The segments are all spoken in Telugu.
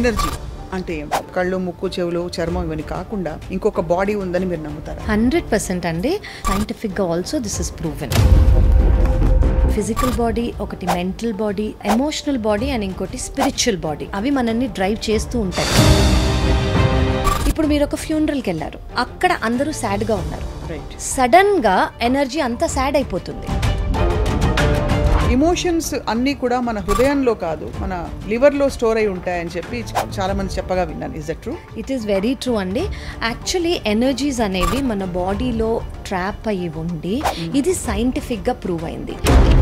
ఎనర్జీ అంటే ఏమిటి కళ్ళు ముక్కు చెవులు చర్మం ఇవన్నీ కాకుండా ఇంకొక బాడీ ఉందని మీరు నమ్ముతారా హండ్రెడ్ పర్సెంట్ అండి సైంటిఫిక్గా also this is proven physical body ఒకటి mental body emotional body and ఇంకోటి స్పిరిచువల్ బాడీ అవి మనల్ని డ్రైవ్ చేస్తూ ఉంటాయి ఇప్పుడు మీరు ఒక ఫ్యూనరల్కి వెళ్ళారు అక్కడ అందరూ సాడ్గా ఉన్నారు రైట్ సడన్గా ఎనర్జీ అంతా సాడ్ అయిపోతుంది ఇమోషన్స్ అన్నీ కూడా మన హృదయంలో కాదు మన లివర్లో స్టోర్ అయి ఉంటాయని చెప్పి చ- చాలా మంది చెప్పగా విన్నాను is that true it is very true అండి యాక్చువల్లీ ఎనర్జీస్ అనేవి మన బాడీలో ట్రాప్ అయ్యి ఉండి ఇది సైంటిఫిక్గా ప్రూవ్ అయింది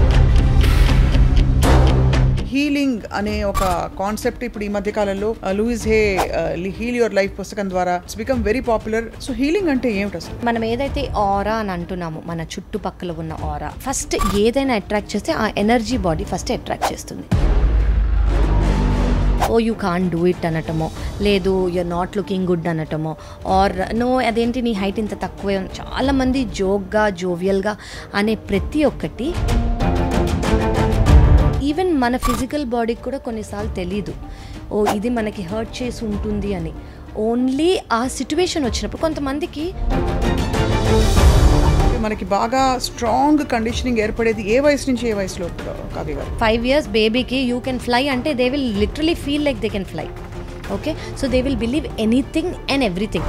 హీలింగ్ అనే ఒక కాన్సెప్ట్ ఇప్పుడు ఈ మధ్య కాలంలో Louise Hay heal your life పుస్తకం ద్వారా it's become very popular so healing అంటే ఏమిటి అసలు మనం ఏదైతే ఆరా అని అంటున్నామో మన చుట్టుపక్కల ఉన్న ఆరా ఫస్ట్ ఏదైనా అట్రాక్ట్ చేస్తే ఆ ఎనర్జీ బాడీ ఫస్ట్ అట్రాక్ట్ చేస్తుంది oh you can do it అనటమో లేదు యూఆర్ నాట్ లుకింగ్ గుడ్ అనటమో ఆర్ నో అదేంటి నీ హైట్ ఇంత తక్కువే ఉంది. చాలామంది జోక్గా జోవియల్గా అనే ప్రతి ఒక్కటి ఈవెన్ మన ఫిజికల్ బాడీకి కూడా కొన్నిసార్లు తెలీదు ఓ ఇది మనకి హర్ట్ చేసి ఉంటుంది అని ఓన్లీ ఆ సిచ్యువేషన్ వచ్చినప్పుడు కొంతమందికి మనకి బాగా స్ట్రాంగ్ కండిషనింగ్ ఏర్పడేది ఏ వయసు నుంచి ఏ వయసులో కావ్య గారు ఫైవ్ ఇయర్స్ బేబీకి యూ కెన్ ఫ్లై అంటే they will literally feel like they can fly okay so they will believe anything and everything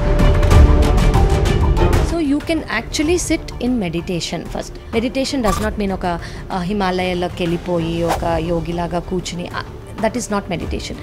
so you can actually sit in meditation first meditation does not mean ఒక హిమాలయాలోకి వెళ్ళిపోయి ఒక యోగిలాగా కూర్చుని that is not meditation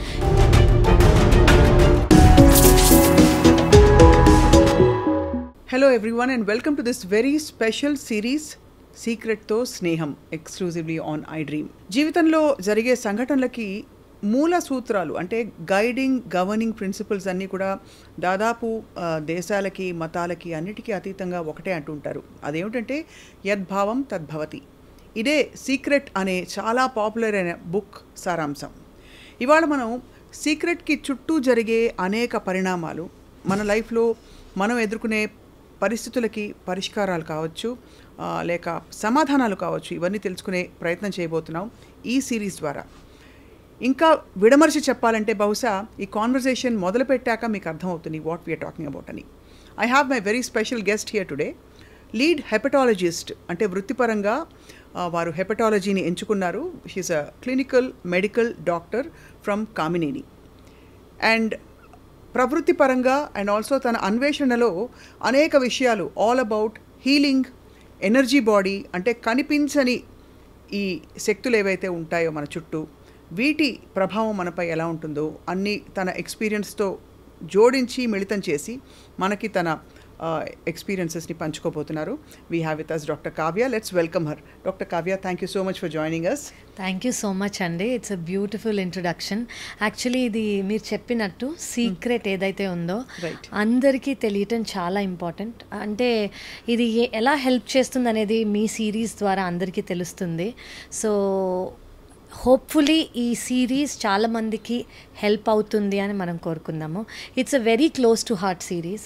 hello everyone and welcome to this very special series సీక్రెట్తో స్నేహం ఎక్స్క్లూజివ్లీ ఆన్ ఐ డ్రీమ్ జీవితంలో జరిగే సంఘటనలకి మూల సూత్రాలు అంటే గైడింగ్ గవర్నింగ్ ప్రిన్సిపల్స్ అన్నీ కూడా దాదాపు ఆ, దేశాలకి మతాలకి అన్నిటికీ అతీతంగా ఒకటే అంటుంటారు అదేమిటంటే యద్భావం తద్భవతి ఇదే సీక్రెట్ అనే చాలా పాపులర్ అయిన బుక్ సారాంశం ఇవాళ మనం సీక్రెట్కి చుట్టూ జరిగే అనేక పరిణామాలు మన లైఫ్లో మనం ఎదుర్కొనే పరిస్థితులకి పరిష్కారాలు కావచ్చు ఆ, లేక సమాధానాలు కావచ్చు ఇవన్నీ తెలుసుకునే ప్రయత్నం చేయబోతున్నాం ఈ సిరీస్ ద్వారా ఇంకా విడమర్చి చెప్పాలంటే బహుశా ఈ కాన్వర్జేషన్ మొదలు పెట్టాక మీకు అర్థమవుతుంది వాట్ వీఆర్ టాకింగ్ అబౌట్ అని I have my very special guest here today lead hepatologist అంటే వృత్తిపరంగా ఆ, వారు హెపటాలజీని ఎంచుకున్నారు she's a clinical medical doctor from Kamineni and ప్రవృత్తి పరంగా అండ్ ఆల్సో తన అన్వేషణలో అనేక విషయాలు all about healing energy body అంటే కనిపించని ఈ శక్తులు ఏవైతే ఉంటాయో మన చుట్టూ వీటి ప్రభావం మనపై ఎలా ఉంటుందో అన్ని తన ఎక్స్పీరియన్స్తో జోడించి మిళితం చేసి మనకి తన ఎక్స్పీరియన్సెస్ని పంచుకోబోతున్నారు we have with us doctor Kavya let's welcome her doctor Kavya thank you so much for joining us thank you so much అండి it's a beautiful introduction actually ఇది మీరు చెప్పినట్టు సీక్రెట్ ఏదైతే ఉందో Right. అందరికీ తెలియటం చాలా ఇంపార్టెంట్ అంటే ఇది ఏ- ఎలా హెల్ప్ చేస్తుంది అనేది మీ సిరీస్ ద్వారా అందరికీ తెలుస్తుంది సో హోప్ఫుల్లీ ఈ సిరీస్ చాలా మందికి హెల్ప్ అవుతుంది అని మనం కోరుకుందాము it's a very close to heart series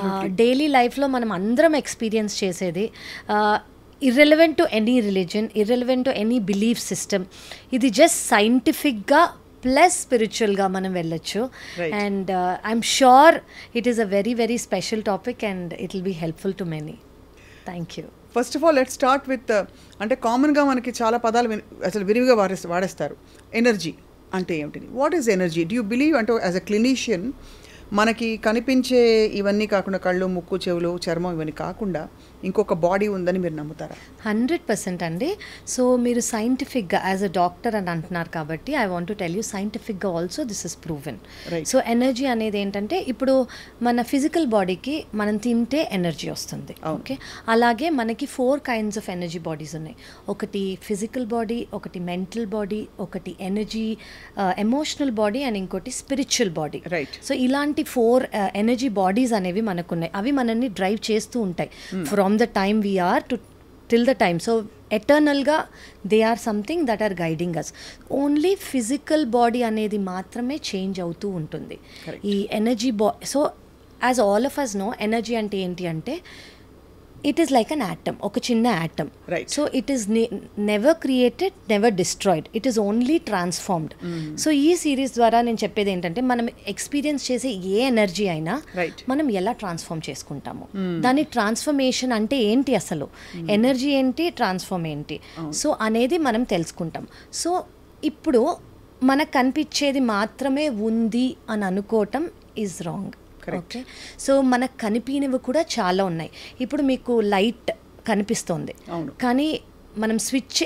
daily లైఫ్లో మనం అందరం ఎక్స్పీరియన్స్ చేసేది irrelevant to any religion irrelevant to any belief system ఇది జస్ట్ సైంటిఫిక్గా ప్లస్ స్పిరిచువల్గా మనం వెళ్ళొచ్చు Right. And I'm sure it is a very very special topic and it will be helpful to many thank you first of all let start with అంటే కామన్గా మనకి చాలా పదాలు విన్- అసలు విరివిగా వాడే వాడేస్తారు ఎనర్జీ అంటే ఏమిటి what is energy do you believe అంటే యాజ్ అ క్లినీషియన్ మనకి కనిపించే ఇవన్నీ కాకుండా కళ్ళు ముక్కు చెవులు చర్మం ఇవన్నీ కాకుండా ఇంకొక బాడీ ఉందని మీరు నమ్ముతారా హండ్రెడ్ పర్సెంట్ అండి సో మీరు సైంటిఫిక్గా యాజ్ అ డాక్టర్ అని అంటున్నారు కాబట్టి I want to tell you సైంటిఫిక్గా also this is proven Right. So energy అనేది ఏంటంటే ఇప్పుడు మన ఫిజికల్ బాడీకి మనం తింటే ఎనర్జీ వస్తుంది అవును. ఓకే అలాగే మనకి four kinds of energy bodies ఉన్నాయి ఒకటి ఫిజికల్ బాడీ ఒకటి మెంటల్ బాడీ ఒకటి ఎనర్జీ ఎమోషనల్ బాడీ అండ్ ఇంకోటి స్పిరిచువల్ బాడీ Right. సో ఇలాంటి ఫోర్ ఎనర్జీ బాడీస్ అనేవి మనకున్నాయి అవి మనల్ని డ్రైవ్ చేస్తూ ఉంటాయి from the time we're to till the time so ఎటర్నల్గా they are something that are guiding us only physical body అనేది మాత్రమే చేంజ్ అవుతూ ఉంటుంది Correct. ఈ ఎనర్జీ బా so as all of us know energy అంటే ఏంటి అంటే it is like an atom ఒక చిన్న atom Right. So it is never created never destroyed it is only transformed so ఈ సిరీస్ ద్వారా నేను చెప్పేది ఏంటంటే మనం ఎక్స్పీరియన్స్ చేసే ఏ ఎనర్జీ అయినా Right. మనం ఎలా ట్రాన్స్ఫార్మ్ చేసుకుంటాము దాని ట్రాన్స్ఫర్మేషన్ అంటే ఏంటి అసలు ఎనర్జీ ఏంటి ట్రాన్స్ఫార్మ్ ఏంటి సో అనేది మనం తెలుసుకుంటాం సో ఇప్పుడు మనకు కనిపించేది మాత్రమే ఉంది అని అనుకోవటం is wrong Correct. Okay so మనకు కనిపించినవి కూడా చాలా ఉన్నాయి ఇప్పుడు మీకు లైట్ కనిపిస్తోంది అవును. కానీ మనం స్విచ్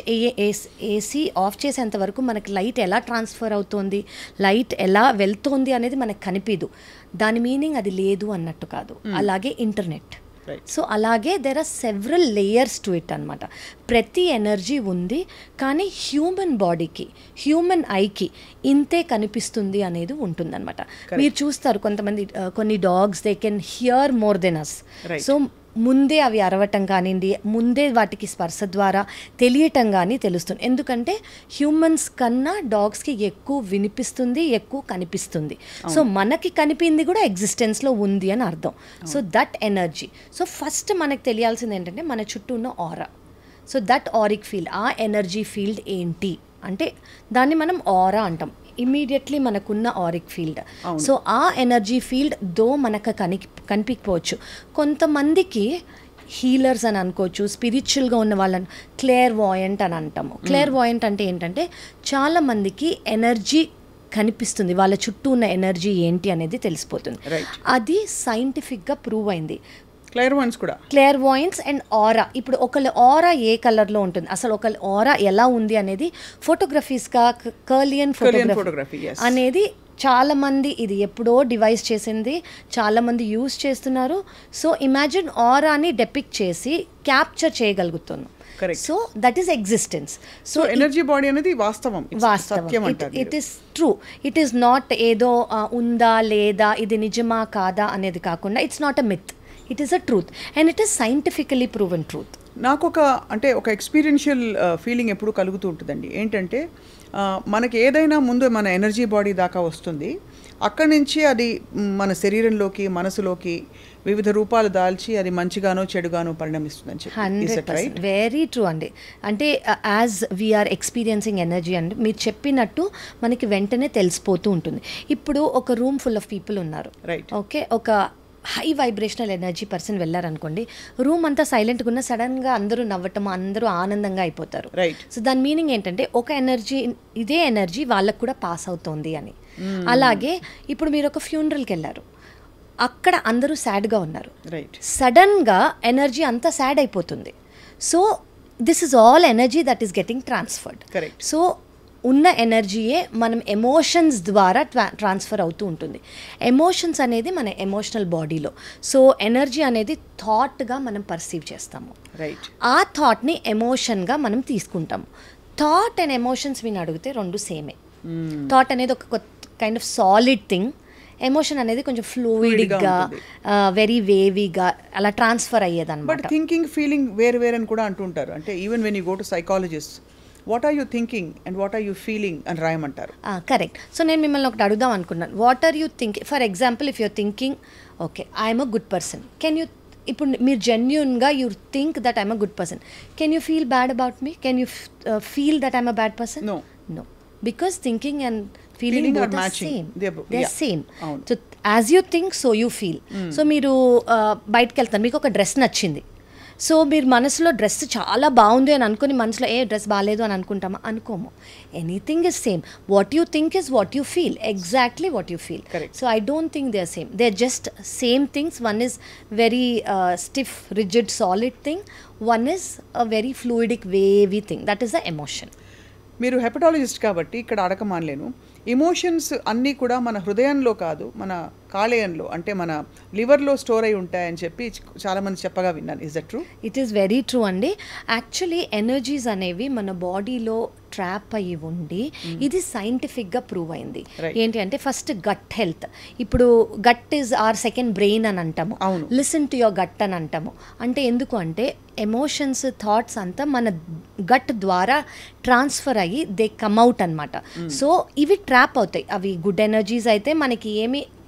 ఏసీ ఆఫ్ చేసేంత వరకు మనకి లైట్ ఎలా ట్రాన్స్ఫర్ అవుతోంది లైట్ ఎలా వెళ్తోంది అనేది మనకు కనిపించదు దాని మీనింగ్ అది లేదు అన్నట్టు కాదు అలాగే ఇంటర్నెట్ Right. సో అలాగే there are several layers to it అనమాట ప్రతి ఎనర్జీ ఉంది కానీ హ్యూమన్ బాడీకి హ్యూమన్ ఐకి ఇంతే కనిపిస్తుంది అనేది ఉంటుందన్నమాట మీరు చూస్తారు కొంతమంది ఆ, కొన్ని dogs they can hear more than us Right. So ముందే అవి అరవటం కానివ్వండి ముందే వాటికి స్పర్శ ద్వారా తెలియటం కానీ తెలుస్తుంది ఎందుకంటే హ్యూమన్స్ కన్నా డాగ్స్కి ఎక్కువ వినిపిస్తుంది ఎక్కువ కనిపిస్తుంది సో మనకి కనిపింది కూడా ఎగ్జిస్టెన్స్లో ఉంది అని అర్థం so that energy so first మనకు తెలియాల్సింది ఏంటంటే మన చుట్టూ ఉన్న aura so that auric field ఆ ఎనర్జీ ఫీల్డ్ ఏంటి అంటే దాన్ని మనం ఆరా అంటాం ఇమీడియట్లీ మనకున్న ఆరిక్ ఫీల్డ్ సో ఆ ఎనర్జీ ఫీల్డ్ దో మనకు కని కనిపించవచ్చు కొంతమందికి హీలర్స్ అని అనుకోవచ్చు స్పిరిచువల్గా ఉన్న వాళ్ళని క్లేర్ వాయంట్ అని అంటాము క్లేర్ వాయంట్ అంటే ఏంటంటే చాలా మందికి ఎనర్జీ కనిపిస్తుంది వాళ్ళ చుట్టూ ఉన్న ఎనర్జీ ఏంటి అనేది తెలిసిపోతుంది Right. అది సైంటిఫిక్గా ప్రూవ్ అయింది క్లైర్ వన్స్ కూడా క్లియర్ వాయిన్స్ అండ్ ఆరా ఇప్పుడు ఒకళ్ళ ఆరా ఏ కలర్లో ఉంటుంది అసలు ఒకళ్ళ ఆరా ఎలా ఉంది అనేది ఫోటోగ్రఫీస్గా కర్లియన్ photography, ఫోటోగ్రఫీ yes. అనేది చాలా మంది ఇది ఎప్పుడో డివైస్ చేసింది చాలా మంది యూస్ చేస్తున్నారు సో ఇమాజిన్ ఆరాని డెపిక్ చేసి క్యాప్చర్ చేయగలుగుతున్నాం Correct. So that is existence so energy body అనేది వాస్తవం It's వాస్తవం సత్యం అంటారు it is true it is not ఏదో ఆ, ఉందా లేదా ఇది నిజమా కాదా అనేది కాకుండా it's not a myth it is a truth and it is scientifically proven truth నాకు ఒక అంటే ఒక ఎక్స్పీరియన్షియల్ ఫీలింగ్ ఎప్పుడు కలుగుతూ ఉంటుందండి ఏంటంటే ఆ, మనకి ఏదైనా ముందు మన ఎనర్జీ బాడీ దాకా వస్తుంది అక్కడి నుంచి అది మ్, మన శరీరంలోకి మనసులోకి వివిధ రూపాలు దాల్చి అది మంచిగానో చెడుగానో పరిణమిస్తుందని చెప్పి hundred right percent very true అండి అంటే యాజ్ వీఆర్ ఎక్స్పీరియన్సింగ్ ఎనర్జీ అండి మీరు చెప్పినట్టు మనకి వెంటనే తెలిసిపోతూ ఉంటుంది ఇప్పుడు ఒక రూమ్ ఫుల్ ఆఫ్ పీపుల్ ఉన్నారు Right. ఓకే ఒక హై వైబ్రేషనల్ ఎనర్జీ పర్సన్ వెళ్ళారనుకోండి రూమ్ అంతా సైలెంట్గా ఉన్న సడన్గా అందరూ నవ్వటం అందరూ ఆనందంగా అయిపోతారు రైట్ సో దాని మీనింగ్ ఏంటంటే ఒక ఎనర్జీ ఇదే ఎనర్జీ వాళ్ళకు కూడా పాస్ అవుతోంది అని అలాగే ఇప్పుడు మీరు ఒక ఫ్యూనరల్కి వెళ్ళారు అక్కడ అందరూ సాడ్గా ఉన్నారు రైట్ సడన్గా ఎనర్జీ అంతా సాడ్ అయిపోతుంది so this is all energy that is getting transferred Correct. So ఉన్న ఎనర్జీయే మనం ఎమోషన్స్ ద్వారా ట్రా ట్రాన్స్ఫర్ అవుతూ ఉంటుంది ఎమోషన్స్ అనేది మన ఎమోషనల్ బాడీలో సో ఎనర్జీ అనేది థాట్గా మనం పర్సీవ్ చేస్తాము రైట్ ఆ థాట్ని ఎమోషన్గా మనం తీసుకుంటాము థాట్ అండ్ ఎమోషన్స్ విని అడిగితే రెండు సేమే థాట్ అనేది ఒక kind of solid thing emotion అనేది కొంచెం ఫ్లూయిడ్గా వెరీ వేవీగా అలా ట్రాన్స్ఫర్ బట్ అయ్యేదన్నమాట థింకింగ్ ఫీలింగ్ వేరు వేరు అని కూడా అంటుంటారు అంటే even when you go to psychologist what are you thinking and what are you feeling అని రాయమంటారు కరెక్ట్ సో నేను మిమ్మల్ని ఒకటి అడుగుదాం అనుకున్నాను what are you think for example if your thinking okay I'm a good person can you ఇప్పుడు మీరు జెన్యున్గా you think that I'm a good person can you feel bad about me can you feel that I'm a bad person No. No because thinking and Feeling feeling are matching. Same They are- they yeah. Same అవును. So as you think so you feel so మీరు uh, బయటకు వెళ్తారు మీకు ఒక డ్రెస్ నచ్చింది సో మీరు మనసులో డ్రెస్ చాలా బాగుంది అని అనుకుని మనసులో ఏ డ్రెస్ బాగాలేదు అని అనుకుంటామా అనుకోము anything is same what you think is what you feel exactly what you feel Correct. So I don't think they are same they are just same things one is very stiff rigid solid thing one is a very fluidic wavy thing that is the emotion మీరు హెపటాలజిస్ట్ కాబట్టి ఇక్కడ అడగమానలేను ఎమోషన్స్ అన్నీ కూడా మన హృదయంలో కాదు మన కాలేయంలో అంటే మన లివర్లో స్టోర్ అయి ఉంటాయని చెప్పి చాలామంది చెప్పగా విన్నాను is that true it is very true అండి యాక్చువల్లీ ఎనర్జీస్ అనేవి మన బాడీలో ట్రాప్ అయ్యి ఉండి ఇది సైంటిఫిక్గా ప్రూవ్ అయింది Right. ఏంటి అంటే ఫస్ట్ గట్ హెల్త్ ఇప్పుడు gut is are second brain అని అంటాము అవును. లిసన్ టు యువర్ గట్ అని అంటాము అంటే ఎందుకు అంటే ఎమోషన్స్ థాట్స్ అంతా మన గట్ ద్వారా ట్రాన్స్ఫర్ అయ్యి దే కమ్అవుట్ అనమాట సో ఇవి ట్రాప్ అవుతాయి అవి గుడ్ ఎనర్జీస్ అయితే మనకి ఏమి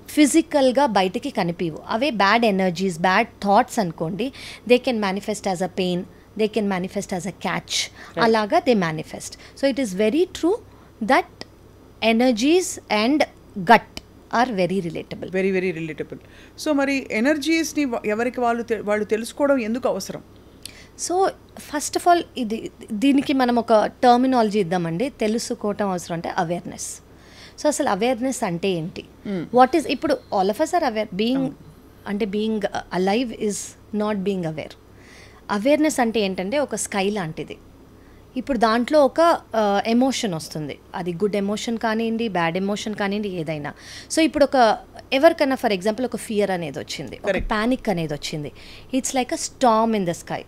ఫిజికల్గా బయటికి కనిపివు అవే బ్యాడ్ ఎనర్జీస్ బ్యాడ్ థాట్స్ అనుకోండి they can manifest as a pain they can manifest as a catch అలాగా they manifest so it is very true that energies and gut are very relatable very very relatable so మరి ఎనర్జీస్ని ఎవరికి వాళ్ళు తె- వాళ్ళు తెలుసుకోవడం ఎందుకు అవసరం సో ఫస్ట్ ఆఫ్ ఆల్ ఇది దీనికి మనం ఒక టర్మినాలజీ ఇద్దామండి తెలుసుకోవటం అవసరం అంటే అవేర్నెస్ సో అసలు అవేర్నెస్ అంటే ఏంటి వాట్ ఈస్ ఇప్పుడు all of us are aware being అంటే being alive is not being aware awareness అంటే ఏంటంటే ఒక స్కై లాంటిది ఇప్పుడు దాంట్లో ఒక ఎమోషన్ వస్తుంది అది గుడ్ ఎమోషన్ కానివ్వండి బ్యాడ్ ఎమోషన్ కానివ్వండి ఏదైనా సో ఇప్పుడు ఒక ఎవరికైనా ఫర్ ఎగ్జాంపుల్ ఒక ఫియర్ అనేది వచ్చింది ఒక Correct. ప్యానిక్ అనేది వచ్చింది it's like a storm in the sky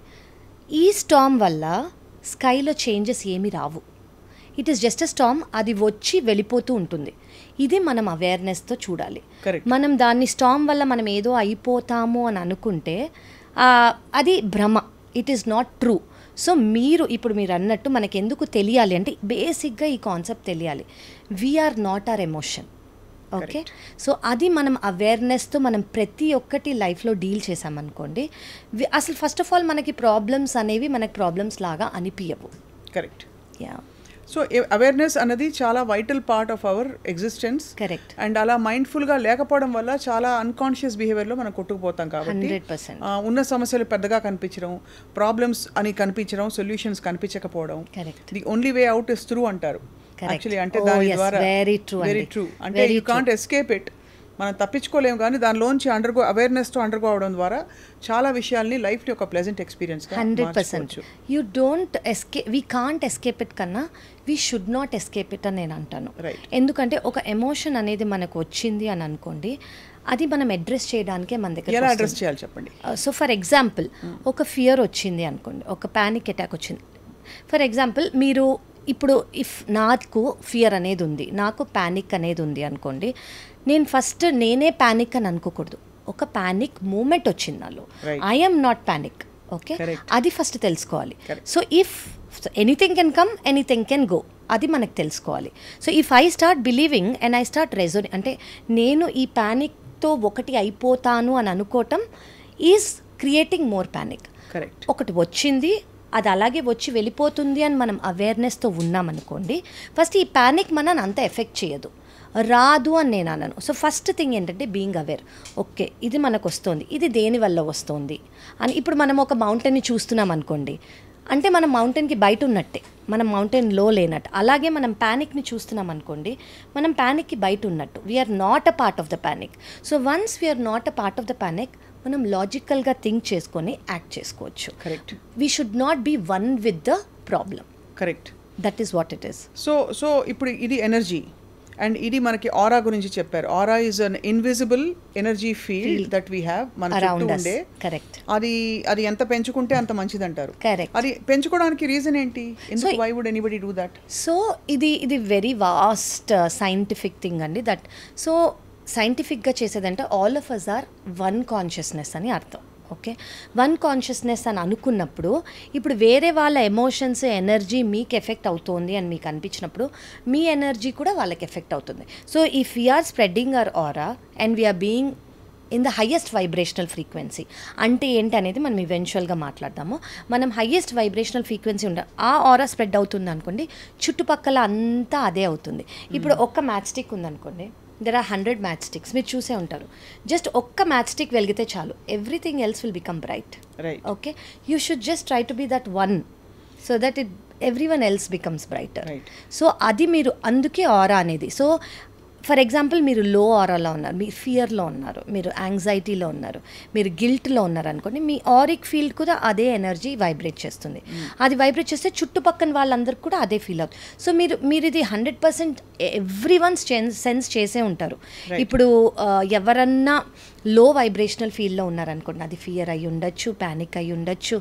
ఈ స్టామ్ వల్ల స్కైలో చేంజెస్ ఏమీ రావు it is just a storm అది వచ్చి వెళ్ళిపోతూ ఉంటుంది ఇది మనం అవేర్నెస్తో చూడాలి Correct. మనం దాన్ని స్టామ్ వల్ల మనం ఏదో అయిపోతాము అని అనుకుంటే ఆ, అది భ్రమ it is not true so మీరు ఇప్పుడు మీరు అన్నట్టు మనకి ఎందుకు తెలియాలి అంటే బేసిక్గా ఈ కాన్సెప్ట్ తెలియాలి we're not are emotion okay so అది మనం అవేర్నెస్తో మనం ప్రతి ఒక్కటి లైఫ్లో డీల్ చేసామనుకోండి వి- అసలు ఫస్ట్ ఆఫ్ ఆల్ మనకి ప్రాబ్లమ్స్ అనేవి మనకి ప్రాబ్లమ్స్ లాగా అనిపించవు కరెక్ట్ యా సో అవేర్నెస్ అన్నది చాలా vital part of our existence correct and అలా మైండ్ఫుల్గా లేకపోవడం వల్ల చాలా అన్కాన్షియస్ బిహేవియర్లో మనం కొట్టుకుపోతాం కాబట్టి హండ్రెడ్ పర్సెంట్ ఆ, ఉన్న సమస్యలు పెద్దగా కనిపించడం ప్రాబ్లమ్స్ అని కనిపించడం సొల్యూషన్స్ కనిపించకపోవడం correct the only way out is through అంటారు Correct. యాక్చువల్లీ అంటే Oh, దాని yes, ద్వారా very true వెరీ అండి. ట్రూ అంటే Very you can't escape it మనం తప్పించుకోలేము కానీ దానిలోంచి అండర్గో అవేర్నెస్తో అండర్గో అవడం ద్వారా చాలా విషయాల్ని లైఫ్ని ఒక pleasant experience hundred percent you don't ask we can't escape it కన్నా we should not escape it అని నేను అంటాను Right. ఎందుకంటే ఒక ఎమోషన్ అనేది మనకు వచ్చింది అని అనుకోండి అది మనం అడ్రస్ చేయడానికే మన దగ్గర ఎలా అడ్రస్ చేయాలి చెప్పండి సో ఫర్ ఎగ్జాంపుల్ ఒక ఫియర్ వచ్చింది అనుకోండి ఒక ప్యానిక్ అటాక్ వచ్చింది ఫర్ ఎగ్జాంపుల్ మీరు ఇప్పుడు ఇఫ్ నాకు ఫియర్ అనేది ఉంది నాకు ప్యానిక్ అనేది ఉంది అనుకోండి నేను ఫస్ట్ నేనే ప్యానిక్ అని అనుకోకూడదు ఒక ప్యానిక్ మూమెంట్ వచ్చింది నాలో Right. I'm not panic okay Correct. అది ఫస్ట్ తెలుసుకోవాలి Correct. So if anything can come anything can go అది మనకు తెలుసుకోవాలి so if I start believing and I start reasoning అంటే నేను ఈ ప్యానిక్తో ఒకటి అయిపోతాను అని అనుకోవటం is creating more panic correct ఒకటి వచ్చింది అది అలాగే వచ్చి వెళ్ళిపోతుంది అని మనం అవేర్నెస్తో ఉన్నామనుకోండి ఫస్ట్ ఈ ప్యానిక్ మనని అంత ఎఫెక్ట్ చేయదు రాదు అని నేను అన్నాను సో ఫస్ట్ థింగ్ ఏంటంటే బీయింగ్ అవేర్ ఓకే ఇది మనకు వస్తుంది ఇది దేని వల్ల వస్తుంది అని ఇప్పుడు మనం ఒక మౌంటైన్ని చూస్తున్నాం అనుకోండి అంటే మనం మౌంటైన్కి బయట ఉన్నట్టే మనం మౌంటైన్లో లేనట్టు అలాగే మనం ప్యానిక్ని చూస్తున్నాం అనుకోండి మనం ప్యానిక్కి బయట ఉన్నట్టు we're not a part of the panic so once we're not a part of the panic మనం లాజికల్గా థింక్ చేసుకొని యాక్ట్ చేసుకోవచ్చు correct we should not be one with the problem correct that is what it is so so ఇప్పుడు ఇది ఎనర్జీ అండ్ ఇది మనకి ఆరా గురించి చెప్పారు aura is an invisible energy field that we have మన చుట్టూ అరౌండ్ అస్ ఉండే కరెక్ట్ అది అది ఎంత పెంచుకుంటే అంత మంచిది అంటారు కరెక్ట్ అది పెంచుకోవడానికి రీజన్ ఏంటి ఎందుకు why would anybody do that so ఇది ఇది వెరీ వాస్ట్ సైంటిఫిక్ థింగ్ అండి దట్ సో సైంటిఫిక్గా చేసేదంటే all of us are one consciousness అని అర్థం ఓకే వన్ కాన్షియస్నెస్ అని అనుకున్నప్పుడు ఇప్పుడు వేరే వాళ్ళ ఎమోషన్స్ ఎనర్జీ మీకు ఎఫెక్ట్ అవుతోంది అని మీకు అనిపించినప్పుడు మీ ఎనర్జీ కూడా వాళ్ళకి ఎఫెక్ట్ అవుతుంది so if we're spreading our aura and we're being in the highest vibrational frequency అంటే ఏంటి అనేది మనం ఈవెన్చువల్గా మాట్లాడదాము మనం హయ్యెస్ట్ వైబ్రేషనల్ ఫ్రీక్వెన్సీ ఉండ ఆ ఆరా స్ప్రెడ్ అవుతుంది అనుకోండి చుట్టుపక్కల అంతా అదే అవుతుంది ఇప్పుడు ఒక్క మ్యాచ్ స్టిక్ ఉందనుకోండి there are hundred match sticks మీరు చూసే ఉంటారు జస్ట్ ఒక్క మ్యాచ్ స్టిక్ వెలిగితే చాలు everything else will become bright right okay you should just try to be that one so that it every one else becomes brighter Right. So అది మీరు అందుకే ఆరా అనేది సో ఫర్ ఎగ్జాంపుల్ మీరు లో ఆరాలో ఉన్నారు మీరు ఫియర్లో ఉన్నారు మీరు యాంగ్జైటీలో ఉన్నారు మీరు గిల్ట్లో ఉన్నారు అనుకోండి మీ ఆరిక్ ఫీల్డ్ కూడా అదే ఎనర్జీ వైబ్రేట్ చేస్తుంది అది వైబ్రేట్ చేస్తే చుట్టుపక్కల వాళ్ళందరికీ కూడా అదే ఫీల్ అవుతుంది సో మీరు మీరు ఇది hundred percent every one's sense చేసే ఉంటారు ఇప్పుడు ఆ, ఎవరన్నా లో వైబ్రేషనల్ ఫీల్డ్లో ఉన్నారనుకోండి అది ఫియర్ అయి ఉండొచ్చు ప్యానిక్ అయి ఉండొచ్చు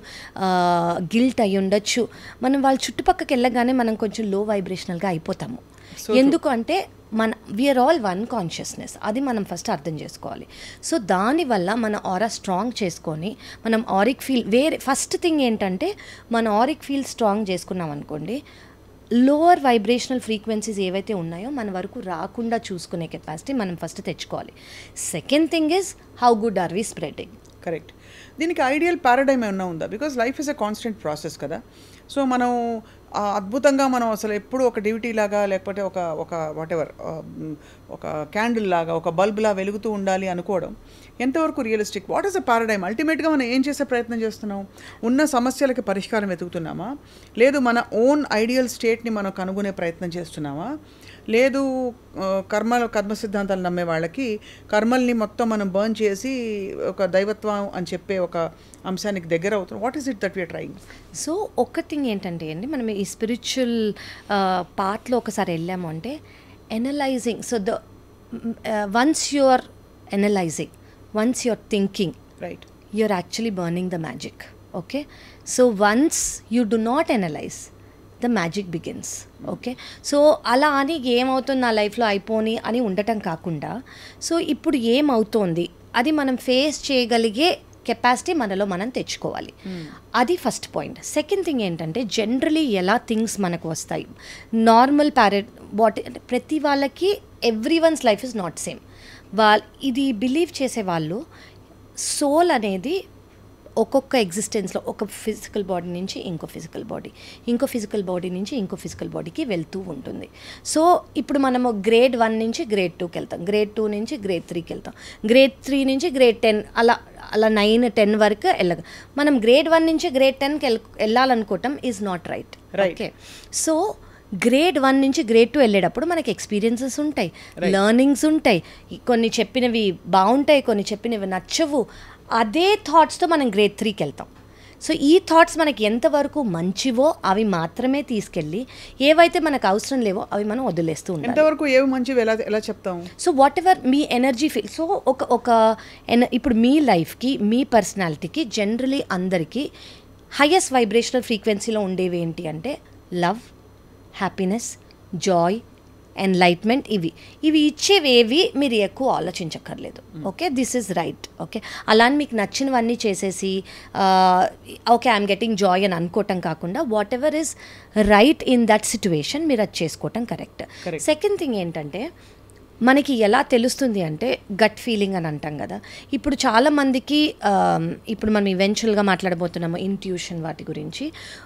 గిల్ట్ అయి ఉండొచ్చు మనం వాళ్ళ చుట్టుపక్కకి వెళ్ళగానే మనం కొంచెం లో వైబ్రేషనల్గా అయిపోతాము ఎందుకు అంటే మన వీఆర్ ఆల్ వన్ కాన్షియస్నెస్ అది మనం ఫస్ట్ అర్థం చేసుకోవాలి సో దానివల్ల మన ఆరా స్ట్రాంగ్ చేసుకొని మనం ఆరిక్ ఫీల్ వేరే ఫస్ట్ థింగ్ ఏంటంటే మన ఆరిక్ ఫీల్ స్ట్రాంగ్ చేసుకున్నాం అనుకోండి లోవర్ వైబ్రేషనల్ ఫ్రీక్వెన్సీస్ ఏవైతే ఉన్నాయో మన వరకు రాకుండా చూసుకునే కెపాసిటీ మనం ఫస్ట్ తెచ్చుకోవాలి second thing is how good are we spreading correct దీనికి ఐడియల్ పారాడైమ్ ఏమన్నా ఉందా because life is a constant process కదా సో మనం ఆ అద్భుతంగా మనం అసలు ఎప్పుడు ఒక డ్యూటీ లాగా లేకపోతే ఒక ఒక వాట్ ఎవర్ ఒక క్యాండిల్ లాగా ఒక బల్బ్ లా వెలుగుతూ ఉండాలి అనుకోవడం ఎంతవరకు realistic what is the paradigm అల్టిమేట్గా మనం ఏం చేసే ప్రయత్నం చేస్తున్నాం ఉన్న సమస్యలకి పరిష్కారం వెతుకుతున్నామా లేదు మన ఓన్ ఐడియల్ స్టేట్ని మనం కనుగొనే ప్రయత్నం చేస్తున్నామా లేదు ఆ, కర్మ కర్మ సిద్ధాంతాలు నమ్మే వాళ్ళకి కర్మల్ని మొత్తం మనం బర్న్ చేసి ఒక దైవత్వం అని చెప్పే ఒక అంశానికి దగ్గర అవుతున్నాం what is it that we're trying so ఒక్క థింగ్ ఏంటంటే అండి మనం ఈ స్పిరిచువల్ పార్ట్లో ఒకసారి వెళ్ళాము అంటే analysing so the ones your analysing ones your thinking right you're actually burning the magic okay so once you do not analyze the magic begins okay so అలా అని ఏమవుతుంది నా లైఫ్లో అయిపోని అని ఉండటం కాకుండా సో ఇప్పుడు ఏమవుతోంది అది మనం ఫేస్ చేయగలిగే కెపాసిటీ మనలో మనం తెచ్చుకోవాలి అది ఫస్ట్ పాయింట్ సెకండ్ థింగ్ ఏంటంటే జనరలీ ఎలా థింగ్స్ మనకు వస్తాయి నార్మల్ ప్యారెట్ వాట్ ప్రతి వాళ్ళకి every one's life is not same వాళ్ళ ఇది బిలీవ్ చేసే వాళ్ళు సోల్ అనేది ఒక్కొక్క ఎగ్జిస్టెన్స్లో ఒక ఫిజికల్ బాడీ నుంచి ఇంకో ఫిజికల్ బాడీ ఇంకో ఫిజికల్ బాడీ నుంచి ఇంకో ఫిజికల్ బాడీకి వెళ్తూ ఉంటుంది సో ఇప్పుడు మనము గ్రేడ్ వన్ నుంచి గ్రేడ్ టూకి వెళ్తాం గ్రేడ్ టూ నుంచి గ్రేడ్ త్రీకి వెళ్తాం గ్రేడ్ త్రీ నుంచి గ్రేడ్ టెన్ అలా అలా నైన్ టెన్ వరకు వెళ్ళగ మనం గ్రేడ్ వన్ నుంచి గ్రేడ్ టెన్కి వెళ్ వెళ్ళాలనుకోవటం is not right Right. Okay so grade one నుంచి గ్రేడ్ టూ వెళ్ళేటప్పుడు మనకి ఎక్స్పీరియన్సెస్ ఉంటాయి లర్నింగ్స్ ఉంటాయి ఈ కొన్ని చెప్పినవి బాగుంటాయి కొన్ని చెప్పినవి నచ్చవు అదే థాట్స్తో మనం గ్రేడ్ త్రీకి వెళ్తాం సో ఈ థాట్స్ మనకి ఎంతవరకు మంచివో అవి మాత్రమే తీసుకెళ్ళి ఏవైతే మనకు అవసరం లేవో అవి మనం వదిలేస్తూ ఉంటాం ఎంతవరకు ఏవి మంచివి ఎలా ఎలా చెప్తాం సో వాట్ ఎవర్ మీ ఎనర్జీ ఫీల్ సో ఒక ఒక ఎన ఇప్పుడు మీ లైఫ్కి మీ పర్సనాలిటీకి జనరలీ అందరికీ హయ్యెస్ట్ వైబ్రేషనల్ ఫ్రీక్వెన్సీలో ఉండేవి ఏంటి అంటే లవ్ హ్యాపీనెస్ జాయ్ ఎన్లైట్మెంట్ ఇవి ఇవి ఇచ్చేవేవి మీరు ఎక్కువ ఆలోచించక్కర్లేదు okay this is right okay అలా అని మీకు నచ్చినవన్నీ చేసేసి ఓకే ఐఎమ్ గెటింగ్ జాయ్ అని అనుకోవటం కాకుండా whatever is right in that situation మీరు అది చేసుకోవటం కరెక్ట్ Correct. సెకండ్ థింగ్ ఏంటంటే మనకి ఎలా తెలుస్తుంది అంటే గట్ ఫీలింగ్ అని అంటాం కదా ఇప్పుడు చాలా మందికి ఆమ్, ఇప్పుడు మనం ఈవెన్చువల్గా మాట్లాడబోతున్నాము ఇంట్యూషన్ వాటి గురించి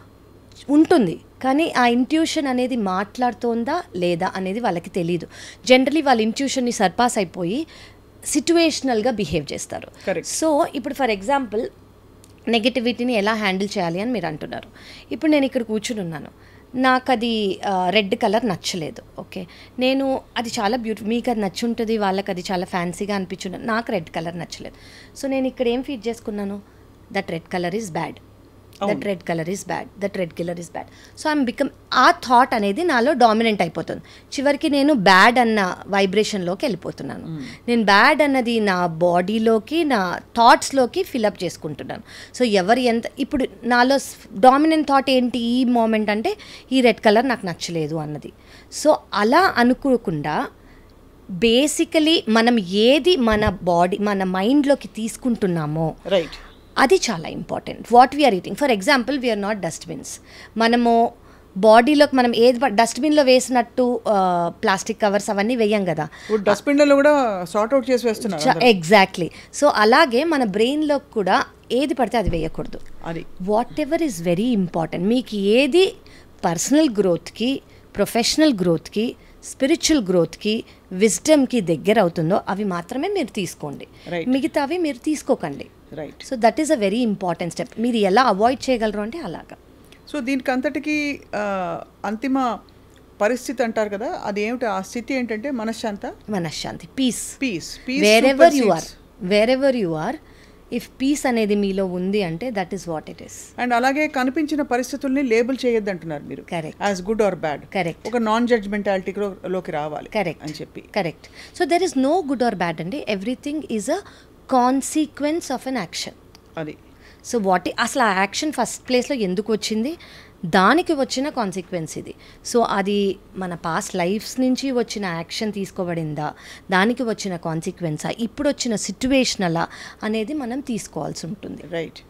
ఉంటుంది కానీ ఆ ఇంట్యూషన్ అనేది మాట్లాడుతోందా లేదా అనేది వాళ్ళకి తెలియదు జనరలీ వాళ్ళ ఇంట్యూషన్ని సర్పాస్ అయిపోయి సిచ్యువేషనల్గా బిహేవ్ చేస్తారు Correct. సో ఇప్పుడు ఫర్ ఎగ్జాంపుల్ నెగటివిటీని ఎలా హ్యాండిల్ చేయాలి అని మీరు అంటున్నారు ఇప్పుడు నేను ఇక్కడ కూర్చుని ఉన్నాను నాకు అది రెడ్ కలర్ నచ్చలేదు ఓకే నేను అది చాలా బ్యూటిఫుల్ మీకు అది నచ్చుంటుంది వాళ్ళకి అది చాలా ఫ్యాన్సీగా అనిపించుంటుంది నాకు రెడ్ కలర్ నచ్చలేదు సో నేను ఇక్కడ ఏం ఫీడ్ చేసుకున్నాను that red colour is bad that red colour is bad that red colour is bad so I'm become ఆ థాట్ అనేది నాలో డామినెంట్ అయిపోతుంది చివరికి నేను బ్యాడ్ అన్న వైబ్రేషన్లోకి వెళ్ళిపోతున్నాను నేను బ్యాడ్ అన్నది నా బాడీలోకి నా థాట్స్లోకి ఫిలప్ చేసుకుంటున్నాను సో ఎవరు ఎంత ఇప్పుడు నాలో డామినెంట్ థాట్ ఏంటి ఈ మూమెంట్ అంటే ఈ రెడ్ కలర్ నాకు నచ్చలేదు అన్నది సో అలా అనుకోకుండా బేసికలీ మనం ఏది మన బాడీ మన మైండ్లోకి తీసుకుంటున్నామో రైట్ అది చాలా important what we're eating for example we're not dustbins మనము బాడీలోకి మనం ఏది డస్ట్బిన్లో వేసినట్టు ప్లాస్టిక్ కవర్స్ అవన్నీ వేయం కదా ఇప్పుడు డస్ట్బిన్లలో కూడా సార్ట్ అవుట్ చేసి వేస్తున్నారు అందరూ. ఎగ్జాక్ట్లీ సో అలాగే మన బ్రెయిన్లో కూడా ఏది పడితే అది వేయకూడదు అది whatever is very important మీకు ఏది పర్సనల్ గ్రోత్కి ప్రొఫెషనల్ గ్రోత్కి స్పిరిచువల్ గ్రోత్కి విజ్డమ్కి దగ్గర అవుతుందో అవి మాత్రమే మీరు తీసుకోండి Right. మిగతావి మీరు తీసుకోకండి right so that is a very important step మీరు ఎలా అవాయిడ్ చేయగలరు అంటే అలాగా సో దీనికి అంతటికి ఆ, అంతిమ పరిస్థితి అంటారు కదా అది ఏమిటి ఆ స్థితి ఏంటంటే మనశ్శాంత మనశ్శాంతి peace peace wherever you are wherever you are if peace అనేది మీలో ఉంది అంటే that is what it is and అలాగే కనిపించిన పరిస్థితుల్ని లేబుల్ చేయొద్దు అంటున్నారు మీరు Correct. As good or bad Correct. ఒక నాన్ జడ్జ్మెంటాలిటీ లోకి రావాలి కరెక్ట్ అని చెప్పి correct so there is no good or bad అండి everything is a consequence of an action అది సో వాట్ అసలు ఆ యాక్షన్ ఫస్ట్ ప్లేస్లో ఎందుకు వచ్చింది దానికి వచ్చిన కాన్సిక్వెన్స్ ఇది సో అది మన పాస్ట్ లైఫ్స్ నుంచి వచ్చిన యాక్షన్ తీసుకోబడిందా దానికి వచ్చిన కాన్సిక్వెన్సా ఇప్పుడు వచ్చిన సిచ్యువేషనలా అనేది మనం తీసుకోవాల్సి ఉంటుంది రైట్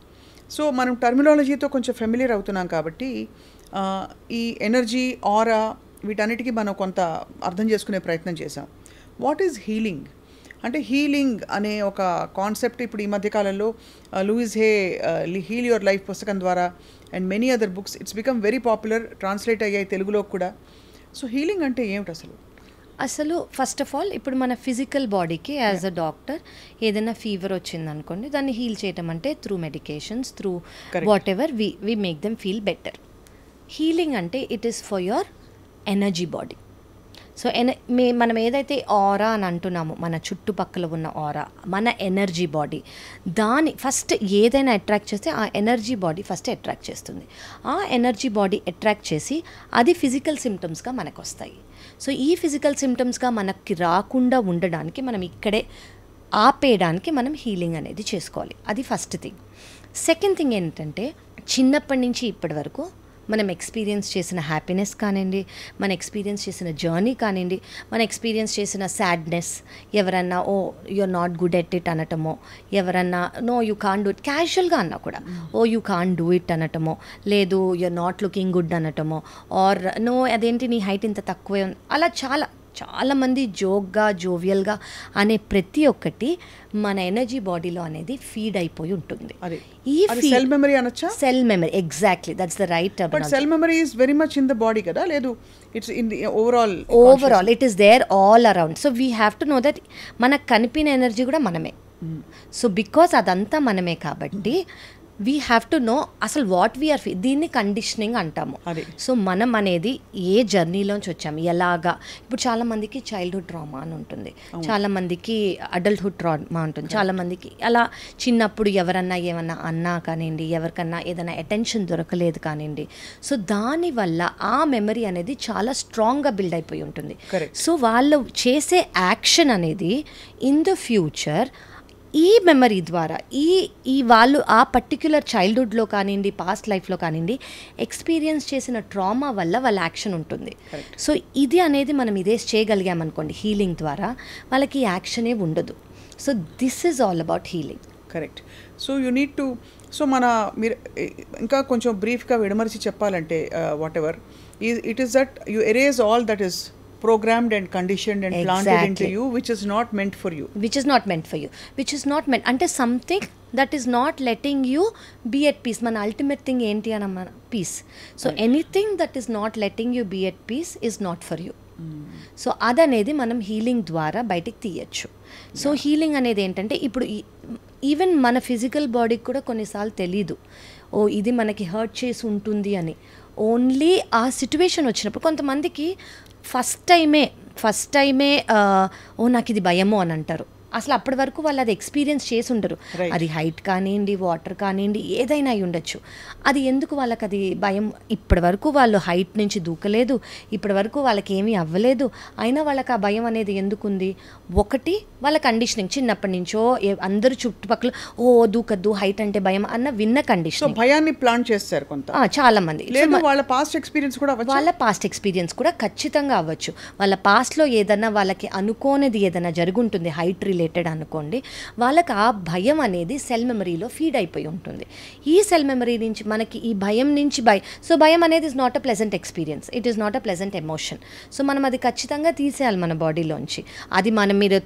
సో మనం టర్మినాలజీతో కొంచెం ఫెమిలియర్ అవుతున్నాం కాబట్టి ఆ, ఈ ఎనర్జీ ఆరా వీటన్నిటికీ మనం కొంత అర్థం చేసుకునే ప్రయత్నం చేసాం వాట్ ఈజ్ హీలింగ్ అంటే హీలింగ్ అనే ఒక కాన్సెప్ట్ ఇప్పుడు ఈ మధ్యకాలంలో Louise Hay heal your life పుస్తకం ద్వారా and many other books it's become very popular translate అయ్యాయి తెలుగులో కూడా సో హీలింగ్ అంటే ఏమిటి అసలు అసలు ఫస్ట్ ఆఫ్ ఆల్ ఇప్పుడు మన ఫిజికల్ బాడీకి యాజ్ అ డాక్టర్ ఏదైనా ఫీవర్ వచ్చింది అనుకోండి దాన్ని హీల్ చేయటం అంటే through medications through Correct. Whatever we we make them feel better healing అంటే it is for your energy body so ఎన మే మనం ఏదైతే ఆరా అని అంటున్నామో మన చుట్టుపక్కల ఉన్న ఆరా మన ఎనర్జీ బాడీ దాని ఫస్ట్ ఏదైనా అట్రాక్ట్ చేస్తే ఆ ఎనర్జీ బాడీ ఫస్ట్ అట్రాక్ట్ చేస్తుంది ఆ ఎనర్జీ బాడీ అట్రాక్ట్ చేసి అది ఫిజికల్ సిమ్టమ్స్గా మనకు వస్తాయి సో ఈ ఫిజికల్ సిమ్టమ్స్గా మనకి రాకుండా ఉండడానికి మనం ఇక్కడే ఆపేయడానికి మనం హీలింగ్ అనేది చేసుకోవాలి అది ఫస్ట్ థింగ్ సెకండ్ థింగ్ ఏంటంటే చిన్నప్పటి నుంచి ఇప్పటి వరకు మనం ఎక్స్పీరియన్స్ చేసిన హ్యాపీనెస్ కానివ్వండి మన ఎక్స్పీరియన్స్ చేసిన జర్నీ కానివ్వండి మన ఎక్స్పీరియన్స్ చేసిన సాడ్నెస్ ఎవరన్నా oh you're not good at it అనటమో ఎవరన్నా no you can do it క్యాజువల్గా అన్నా కూడా oh you can do it అనటమో లేదు యూఆర్ నాట్ లుకింగ్ గుడ్ అనటమో ఆర్ నో అదేంటి నీ హైట్ ఇంత తక్కువే ఉంది అలా చాలా చాలామంది జోక్గా జోవియల్గా అనే ప్రతి ఒక్కటి మన ఎనర్జీ బాడీలో అనేది ఫీడ్ అయిపోయి ఉంటుంది అది ఈ అది సెల్ మెమరీ అనొచ్చా cell memory exactly that's the right but cell memory is very much in the body కదా లేదు it's in the overall overall it is there all around so we have to know that మనకు కనిపిన ఎనర్జీ కూడా మనమే సో బికాస్ అదంతా మనమే కాబట్టి వీ హ్యావ్ టు నో అసలు వాట్ వీఆర్ ఫీ దీన్ని కండిషనింగ్ అంటాము అది. సో మనం అనేది ఏ జర్నీలోంచి వచ్చాము ఎలాగా ఇప్పుడు చాలా మందికి చైల్డ్హుడ్ ట్రామా అని ఉంటుంది చాలా మందికి అడల్ట్హుడ్ ట్రామా ఉంటుంది చాలా మందికి అలా చిన్నప్పుడు ఎవరన్నా ఏమన్నా అన్నా కానివ్వండి ఎవరికన్నా ఏదైనా అటెన్షన్ దొరకలేదు కానివ్వండి సో దానివల్ల ఆ మెమరీ అనేది చాలా స్ట్రాంగ్గా బిల్డ్ అయిపోయి ఉంటుంది Correct. సో వాళ్ళు చేసే యాక్షన్ అనేది ఇన్ ద ఫ్యూచర్ ఈ మెమరీ ద్వారా ఈ ఈ వాళ్ళు ఆ పర్టిక్యులర్ చైల్డ్హుడ్లో కానివ్వండి పాస్ట్ లైఫ్లో కానివ్వండి ఎక్స్పీరియన్స్ చేసిన ట్రామా వల్ల వాళ్ళ యాక్షన్ ఉంటుంది సో ఇది అనేది మనం ఇదే చేయగలిగామనుకోండి హీలింగ్ ద్వారా వాళ్ళకి ఈ యాక్షనే ఉండదు so this is all about healing correct so you need to so మన మీరు ఇంకా కొంచెం బ్రీఫ్గా విడమరిచి చెప్పాలంటే whatever it is that you erase all that is programmed and conditioned and planted into Exactly. You which is not meant for you which is not meant for you which is not meant అంటే something that is not letting you be at peace మన అల్టిమేట్ థింగ్ ఏంటి అని మన peace so anything that is not letting you be at peace is not for you so అదనేది మనం హీలింగ్ ద్వారా బయటికి తీయచ్చు సో హీలింగ్ అనేది ఏంటంటే ఇప్పుడు ఈవెన్ మన ఫిజికల్ బాడీకి కూడా కొన్నిసార్లు తెలీదు ఓ ఇది మనకి హర్ట్ చేసి ఉంటుంది అని ఓన్లీ ఆ సిచ్యువేషన్ వచ్చినప్పుడు కొంతమందికి ఫస్ట్ టైమే ఫస్ట్ టైమే ఆ, ఓ నాకు ఇది భయము అని అంటారు అసలు అప్పటి వరకు వాళ్ళు అది ఎక్స్పీరియన్స్ చేసి ఉండరు Right. అది హైట్ కానివ్వండి వాటర్ కానివ్వండి ఏదైనా అయి ఉండొచ్చు అది ఎందుకు వాళ్ళకి అది భయం ఇప్పటి వరకు వాళ్ళు హైట్ నుంచి దూకలేదు ఇప్పటి వరకు వాళ్ళకి ఏమీ అవ్వలేదు అయినా వాళ్ళకి ఆ భయం అనేది ఎందుకుంది ఒకటి వాళ్ళ కండిషనింగ్ చిన్నప్పటి నుంచో ఏ- అందరూ చుట్టుపక్కల ఓ దూకద్దు హైట్ అంటే భయం అన్న విన్న సో కండిషన్ భయాన్ని ప్లాన్ చేస్తారు కొంత చాలా మంది So, లేదు వాళ్ళ పాస్ట్ ఎక్స్పీరియన్స్ కూడా అవ్వచ్చు వాళ్ళ పాస్ట్ ఎక్స్పీరియన్స్ కూడా ఖచ్చితంగా అవ్వచ్చు వాళ్ళ పాస్ట్లో ఏదన్నా వాళ్ళకి అనుకోనిది ఏదైనా జరుగుంటుంది హైట్ రిలేటెడ్ అనుకోండి వాళ్ళకి ఆ భయం అనేది సెల్ మెమరీలో ఫీడ్ అయిపోయి ఉంటుంది ఈ సెల్ మెమరీ నుంచి మనకి ఈ భయం నుంచి భయ సో భయం అనేది is not a pleasant experience it is not a pleasant emotion so మనం అది ఖచ్చితంగా తీసేయాలి మన బాడీలోంచి అది మనం మీరు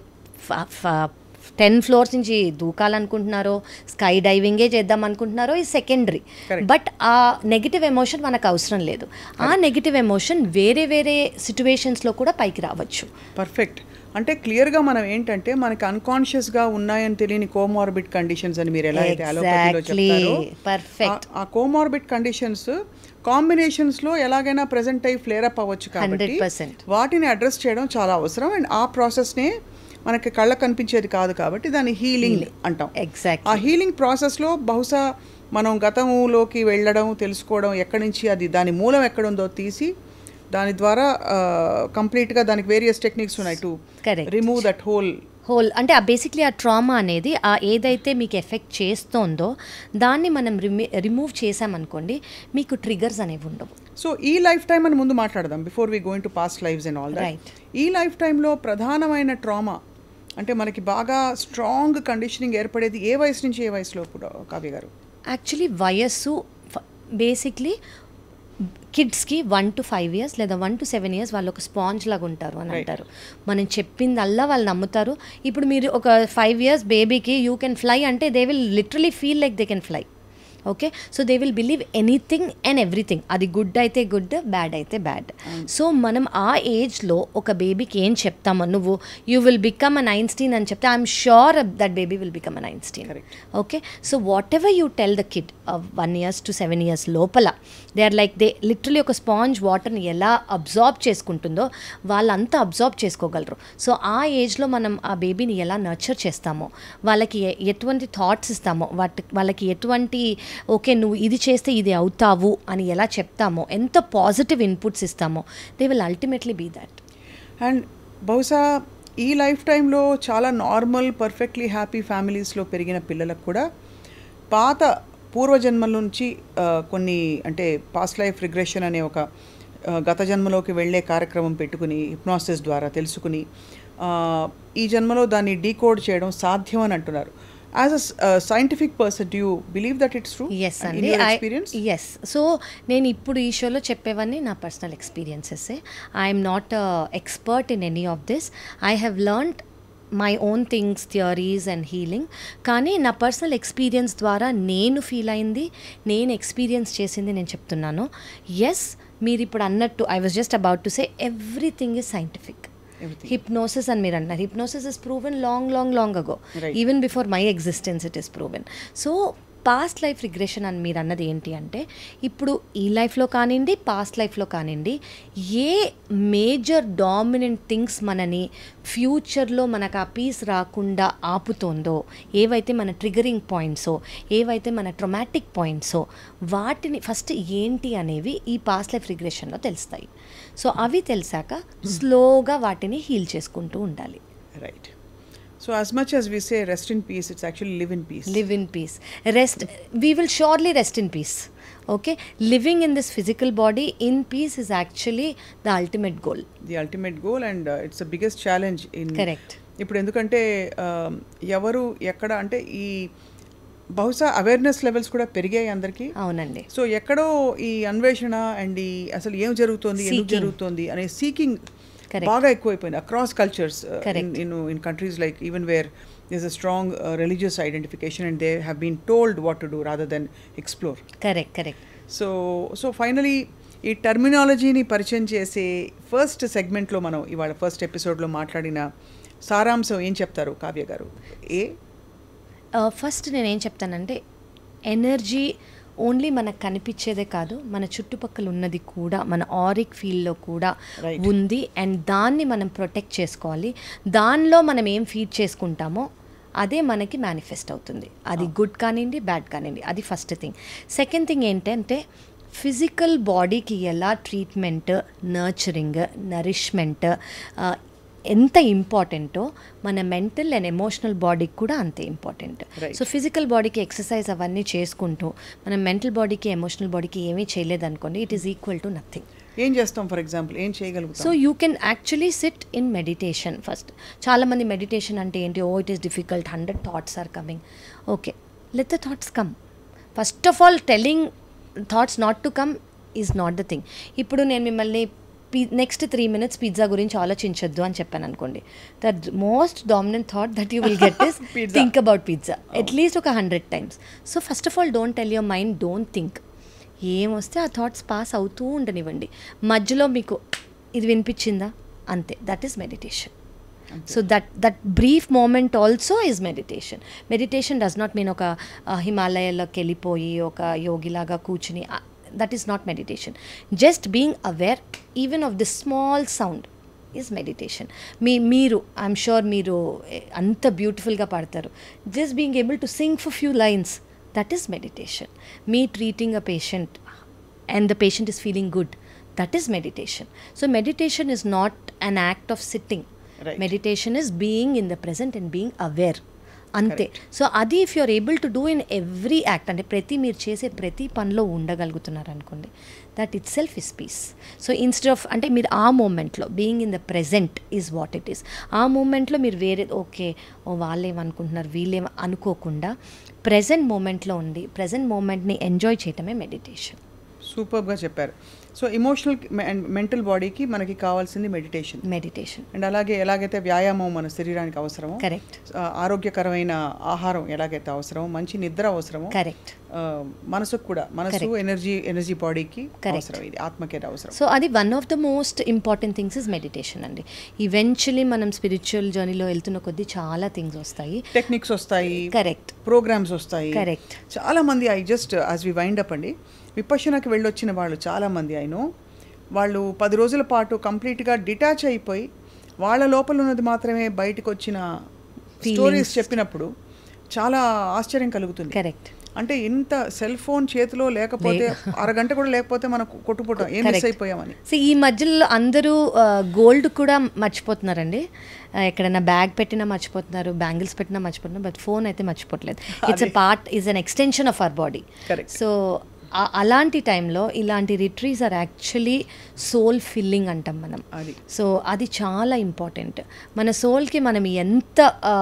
టెన్ ఫ్లోర్స్ నుంచి దూకాలనుకుంటున్నారో స్కై డైవింగే చేద్దాం అనుకుంటున్నారో ఈ సెకండరీ Correct. బట్ ఆ నెగిటివ్ ఎమోషన్ మనకు అవసరం లేదు ఆ నెగిటివ్ ఎమోషన్ వేరే వేరే సిచ్యువేషన్స్లో కూడా పైకి రావచ్చు పర్ఫెక్ట్ అంటే క్లియర్గా మనం ఏంటంటే మనకి అన్కాన్షియస్గా ఉన్నాయని తెలియని కోమార్బిడ్ కండిషన్స్ అని మీరు ఎలా అయితే అలోపతిలో Exactly. చెప్తారో Perfect. ఆ- ఆ కోమార్బిడ్ కండిషన్స్ కాంబినేషన్స్లో ఎలాగైనా ప్రెజెంట్ అయ్యి ఫ్లేర్ అప్ అవ్వచ్చు కాబట్టి 100%. వాటిని అడ్రస్ చేయడం చాలా అవసరం అండ్ ఆ ప్రాసెస్నే మనకి కళ్ళకు కనిపించేది కాదు కాబట్టి దాన్ని హీలింగ్ అంటాం ఎగ్జాక్ట్ ఆ హీలింగ్ ప్రాసెస్లో బహుశా మనం గతంలోకి వెళ్ళడం తెలుసుకోవడం ఎక్కడి నుంచి అది దాని మూలం ఎక్కడుందో తీసి దాని ద్వారా కంప్లీట్గా దానికి వేరియస్ టెక్నిక్స్ ఉన్నాయి to Correct. Remove that whole whole అంటే ఆ బేసిక్లీ ఆ ట్రామా అనేది ఆ ఏదైతే మీకు ఎఫెక్ట్ చేస్తోందో దాన్ని మనం రిమి రిమూవ్ చేసామనుకోండి మీకు ట్రిగర్స్ అనేవి ఉండవు సో ఈ లైఫ్ టైం అని ముందు మాట్లాడదాం before we going to past lives and all that Right. ఈ లైఫ్ టైంలో ప్రధానమైన ట్రామా అంటే మనకి బాగా స్ట్రాంగ్ కండిషనింగ్ ఏర్పడేది ఏ వయసు నుంచి ఏ వయసులో కూడా కావ్య గారు యాక్చువల్లీ వయస్సు బేసిక్లీ కిడ్స్కి వన్ టు ఫైవ్ ఇయర్స్ లేదా వన్ టు సెవెన్ ఇయర్స్ వాళ్ళు ఒక స్పాంజ్ లాగా ఉంటారు అని Right. అంటారు మనం చెప్పిందల్లా వాళ్ళు నమ్ముతారు ఇప్పుడు మీరు ఒక ఫైవ్ ఇయర్స్ బేబీకి యూ కెన్ ఫ్లై అంటే they will literally feel like they can fly okay so they will believe anything and everything అది గుడ్ అయితే గుడ్ బ్యాడ్ అయితే బ్యాడ్ సో మనం ఆ ఏజ్లో ఒక బేబీకి ఏం చెప్తామో నువ్వు you will become an Einstein అని చెప్తే I'm sure that baby will become an Einstein Correct. Okay so whatever you tell the kid one years to seven years లోపల they are like they literally ఒక స్పాంజ్ వాటర్ని ఎలా అబ్జార్బ్ చేసుకుంటుందో వాళ్ళంతా అబ్జార్బ్ చేసుకోగలరు సో ఆ ఏజ్లో మనం ఆ బేబీని ఎలా నర్చర్ చేస్తామో వాళ్ళకి ఎ- ఎటువంటి థాట్స్ ఇస్తామో వాటి వాళ్ళకి ఎటువంటి ఓకే నువ్వు ఇది చేస్తే ఇది అవుతావు అని ఎలా చెప్తామో ఎంత పాజిటివ్ ఇన్పుట్స్ ఇస్తామో they will ultimately be that and బహుశా ఈ లైఫ్ టైంలో చాలా నార్మల్ పర్ఫెక్ట్లీ హ్యాపీ ఫ్యామిలీస్లో పెరిగిన పిల్లలకు కూడా పాత పూర్వజన్మల నుంచి ఆ, కొన్ని అంటే పాస్ట్ లైఫ్ రిగ్రెషన్ అనే ఒక ఆ, గత జన్మలోకి వెళ్ళే కార్యక్రమం పెట్టుకుని హిప్నాసిస్ ద్వారా తెలుసుకుని ఆ, ఈ జన్మలో దాన్ని డీకోడ్ చేయడం సాధ్యం అని అంటున్నారు as a scientific person do you believe that it's true yes అండి ఎక్స్పీరియన్స్ ఎస్ సో నేను ఇప్పుడు ఈ షోలో చెప్పేవన్నీ నా personal experiences I'm not expert in any of this I have learned my own things theories and healing కానీ నా పర్సనల్ ఎక్స్పీరియన్స్ ద్వారా నేను ఫీల్ అయింది నేను ఎక్స్పీరియన్స్ చేసింది నేను చెప్తున్నాను ఎస్ మీరు ఇప్పుడు అన్నట్టు I was just about to say everything is scientific Everything. Hypnosis అని మీరు అంటున్నారు hypnosis is proven long long long ago Right. Even before my existence it is proven so past life regression అని మీరు అన్నది ఏంటి అంటే ఇప్పుడు ఈ లైఫ్లో కానివ్వండి పాస్ట్ లైఫ్లో కానివ్వండి ఏ మేజర్ డామినెంట్ థింగ్స్ మనని ఫ్యూచర్లో మనకు ఆ పీస్ రాకుండా ఆపుతోందో ఏవైతే మన ట్రిగరింగ్ పాయింట్సో ఏవైతే మన ట్రొమాటిక్ పాయింట్సో వాటిని ఫస్ట్ ఏంటి అనేవి ఈ పాస్ట్ లైఫ్ రిగ్రెషన్లో తెలుస్తాయి సో అవి తెలిసాక స్లోగా వాటిని హీల్ చేసుకుంటూ ఉండాలి right so as much as we say rest in peace it's actually live in peace live in peace rest we will surely rest in peace okay living in this physical body in peace is actually the ultimate goal the ultimate goal and it's the biggest challenge in Correct. ఇప్పుడు ఎందుకంటే um, ఎవరు ఎక్కడ అంటే ఈ బహుశా అవేర్నెస్ లెవెల్స్ కూడా పెరిగాయి అందరికీ అవునండి సో ఎక్కడో ఈ అన్వేషణ అండ్ ఈ అసలు ఏం జరుగుతోంది ఎందుకు Seeking. జరుగుతోంది అనే సీకింగ్ Correct. బాగా ఎక్కువైపోయింది across cultures Correct. In in countries like even where this a strong religious identification and they have been told what to do rather than explore correct correct so so finally ఈ టర్మినాలజీని పరిచయం చేసే ఫస్ట్ సెగ్మెంట్లో మనం ఇవాళ ఫస్ట్ ఎపిసోడ్లో మాట్లాడిన సారాంశం ఏం చెప్తారు కావ్య గారు ఏ ఫస్ట్ నేను ఏం చెప్తానంటే ఎనర్జీ ఓన్లీ మనకు కనిపించేదే కాదు మన చుట్టుపక్కల ఉన్నది కూడా మన ఆరిక్ ఫీల్డ్లో కూడా Right. ఉంది అండ్ దాన్ని మనం ప్రొటెక్ట్ చేసుకోవాలి దానిలో మనం ఏం ఫీడ్ చేసుకుంటామో అదే మనకి మేనిఫెస్ట్ అవుతుంది అది గుడ్ కానివ్వండి బ్యాడ్ కానివ్వండి అది ఫస్ట్ థింగ్ సెకండ్ థింగ్ ఏంటంటే ఫిజికల్ బాడీకి ఎలా ట్రీట్మెంట్ నర్చరింగ్ నరిష్మెంట్ ఎంత ఇంపార్టెంటో మన మెంటల్ అండ్ ఎమోషనల్ బాడీకి కూడా అంతే ఇంపార్టెంట్ Right. సో ఫిజికల్ బాడీకి ఎక్సర్సైజ్ అవన్నీ చేసుకుంటూ మనం మెంటల్ బాడీకి ఎమోషనల్ బాడీకి ఏమీ చేయలేదనుకోండి it is equal to nothing ఏం చేస్తాం ఫర్ ఎగ్జాంపుల్ ఏం చేయగలుగుతాం so you can actually sit in meditation first చాలామంది మెడిటేషన్ అంటే ఏంటి oh it is difficult hundred thoughts are coming okay let the thoughts come first of all telling thoughts not to come is not the thing ఇప్పుడు నేను మిమ్మల్ని P next three minutes pizza గురించి ఆలోచించొద్దు అని చెప్పాను అనుకోండి the most dominant thought that you will get is Pizza. Think about pizza at least ఒక hundred times so first of all don't tell your mind don't think ఏం వస్తే ఆ థాట్స్ పాస్ అవుతూ ఉండనివ్వండి మధ్యలో మీకు ఇది వినిపించిందా అంతే that is meditation so that that brief moment also is meditation meditation does not mean ఒక హిమాలయాల్లోకి వెళ్ళిపోయి ఒక యోగిలాగా కూర్చుని that is not meditation just being aware even of the small sound is meditation మీ మీరు ఐఎమ్ షూర్ మీరు eh, అంత బ్యూటిఫుల్గా పాడతారు just being able to sing for few lines that is meditation మీ treating a patient and the patient is feeling good that is meditation so meditation is not an act of sitting Right. meditation is being in the present and being aware అంతే సో అది if you're able to do in every act అంటే ప్రతి మీరు చేసే ప్రతి పనిలో ఉండగలుగుతున్నారు అనుకోండి that itself is peace so instead of అంటే మీరు ఆ మూమెంట్లో being in the present is what it is ఆ మూమెంట్లో మీరు వేరే ఓకే ఓ వాళ్ళేమనుకుంటున్నారు వీళ్ళేం అనుకోకుండా ప్రజెంట్ మూమెంట్లో ఉండి ప్రజెంట్ మూమెంట్ని ఎంజాయ్ చేయటమే మెడిటేషన్ సూపర్గా చెప్పారు సో ఇమోషనల్ అండ్ మెంటల్ బాడీకి మనకి కావాల్సింది మెడిటేషన్ మెడిటేషన్ అండ్ అలాగే ఎలాగైతే వ్యాయామం మన శరీరానికి అవసరమో కరెక్ట్ ఆ, ఆరోగ్యకరమైన ఆహారం ఎలాగైతే అవసరమో మంచి నిద్ర అవసరమో కరెక్ట్ ఆ, మనసుకు కూడా మనసు Correct. ఎనర్జీ ఎనర్జీ బాడీకి Correct. అవసరం ఇది ఆత్మకి అది అవసరం సో అది one of the most important things is meditation అండి ఈవెన్చువలీ మనం స్పిరిచువల్ జర్నీలో వెళ్తున్న కొద్దీ చాలా థింగ్స్ వస్తాయి టెక్నిక్స్ వస్తాయి కరెక్ట్ ప్రోగ్రామ్స్ వస్తాయి Correct. చాలా మంది I just as we wind up అండి విపక్షణకి వెళ్ళొచ్చిన వాళ్ళు చాలా మంది అయినో వాళ్ళు పది రోజుల పాటు కంప్లీట్గా డిటాచ్ అయిపోయి వాళ్ళ లోపల ఉన్నది మాత్రమే బయటకు వచ్చిన స్టోరీస్ చెప్పినప్పుడు చాలా ఆశ్చర్యం కలుగుతుంది కరెక్ట్ అంటే ఇంత సెల్ ఫోన్ చేతిలో లేకపోతే అరగంట కూడా లేకపోతే మనం కొట్టుకుంటాం ఏం మిస్ Correct. అయిపోయామని సో ఈ మధ్యలో అందరూ గోల్డ్ కూడా మర్చిపోతున్నారండి ఆ, ఎక్కడైనా బ్యాగ్ పెట్టినా మర్చిపోతున్నారు బ్యాంగిల్స్ పెట్టినా మర్చిపోతున్నారు బట్ ఫోన్ అయితే మర్చిపోవట్లేదు it's a part is an extension of our body Correct. So ఆ- అలాంటి టైంలో ఇలాంటి retreats are actually soul filling అంటాం మనం అది సో అది చాలా ఇంపార్టెంట్ మన సోల్కి మనం ఎంత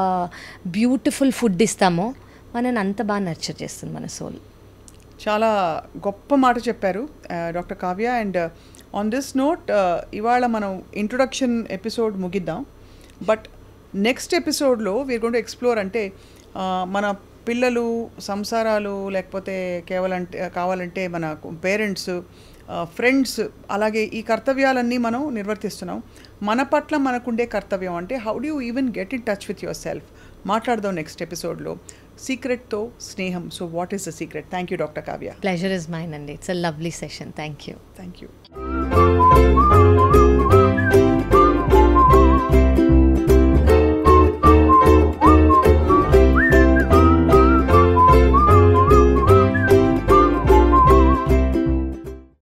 బ్యూటిఫుల్ ఫుడ్ ఇస్తామో మనని అంత బాగా నర్చర్ చేస్తుంది మన సోల్ చాలా గొప్ప మాట చెప్పారు doctor Kavya and on this note ఇవాళ మనం ఇంట్రొడక్షన్ ఎపిసోడ్ ముగిద్దాం బట్ నెక్స్ట్ ఎపిసోడ్లో వీర్ గోన్ టు ఎక్స్ప్లోర్ అంటే ఆ, మన పిల్లలు సంసారాలు లేకపోతే కేవలం కావాలంటే మన పేరెంట్స్ ఫ్రెండ్స్ అలాగే ఈ కర్తవ్యాలన్నీ మనం నిర్వర్తిస్తున్నాం మన పట్ల మనకుండే కర్తవ్యం అంటే how do even get in touch with yourself మాట్లాడదాం నెక్స్ట్ ఎపిసోడ్లో సీక్రెట్తో స్నేహం so what is the secret thank you doctor Kavya pleasure is mine అండి it's a lovely session thank you thank you